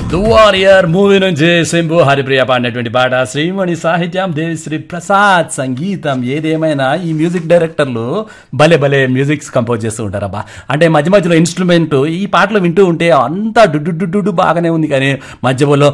దువారియర్ movie నుంచి శంభు హరిప్రియ పాడినటువంటి పాట శ్రీమణి సాహిత్యం దేవిశ్రీ ప్రసాద్ సంగీతం ఏదేమైనా ఈ మ్యూజిక్ డైరెక్టర్లు భలే భలే మ్యూజిక్స్ కంపోజ్ చేస్తూ ఉంటారబ్బా అంటే మధ్య మధ్యలో ఇన్స్ట్రుమెంట్ ఈ పాటలు వింటూ ఉంటే అంతా డుడ్డు డుడ్డు బాగానే ఉంది కానీ మధ్యలో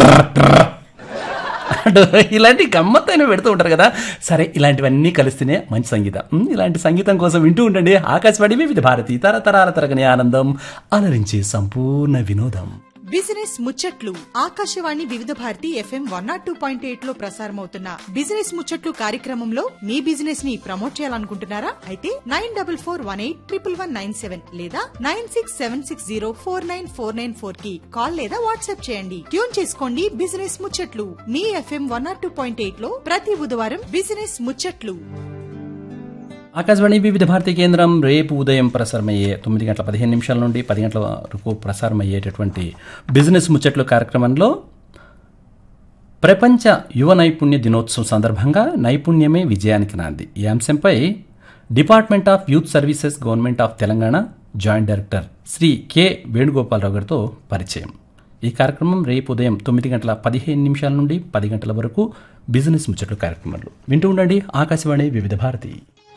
అంటూ ఇలాంటి గమ్మత్తైన పెడుతూ ఉంటారు కదా సరే ఇలాంటివన్నీ కలిస్తేనే మంచి సంగీతం ఉమ్, ఇలాంటి సంగీతం కోసం వింటూ ఉండండి ఆకాశవాణి వివిధ భారతి తరతరాల తరగని ఆనందం అలరించే సంపూర్ణ వినోదం బిజినెస్ ముచ్చట్లు Akashvani Vividh Bharati FM one naught two point eight లో ప్రసారమవుతున్న బిజినెస్ ముచ్చట్లు కార్యక్రమంలో మీ బిజినెస్ ని ప్రమోట్ చేయాలనుకుంటున్నారా అయితే nine double four one eight triple one nine seven లేదా nine six seven six zero four nine four nine four కి కాల్ లేదా వాట్సాప్ చేయండి ట్యూన్ చేసుకోండి బిజినెస్ ముచ్చట్లు మీ FM one naught two point eight లో ప్రతి బుధవారం బిజినెస్ ముచ్చట్లు ఆకాశవాణి వివిధ భారతి కేంద్రం రేపు ఉదయం ప్రసారమయ్యే తొమ్మిది గంటల పదిహేను నిమిషాల నుండి పది గంటల వరకు ప్రసారమయ్యేటటువంటి బిజినెస్ ముచ్చట్లు కార్యక్రమంలో ప్రపంచ యువ నైపుణ్య దినోత్సవం సందర్భంగా నైపుణ్యమే విజయానికి నాంది ఈ అంశంపై department of youth services government of Telangana joint director Shri K Venugopalarao గారితో పరిచయం ఈ కార్యక్రమం రేపు ఉదయం తొమ్మిది గంటల పదిహేను నిమిషాల నుండి పది గంటల వరకు బిజినెస్ ముచ్చట్లు కార్యక్రమాలు వింటూ ఉండండి ఆకాశవాణి వివిధ భారతి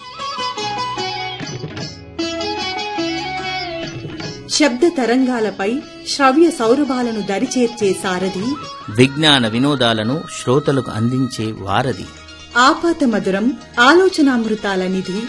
శబ్ద తరంగాలపై శ్రవ్య సౌరభాలను దరిచేర్చే సారథి విజ్ఞాన వినోదాలను శ్రోతలకు అందించే వారధి ఆపాత మధురం ఆలోచనామృతాల నిధి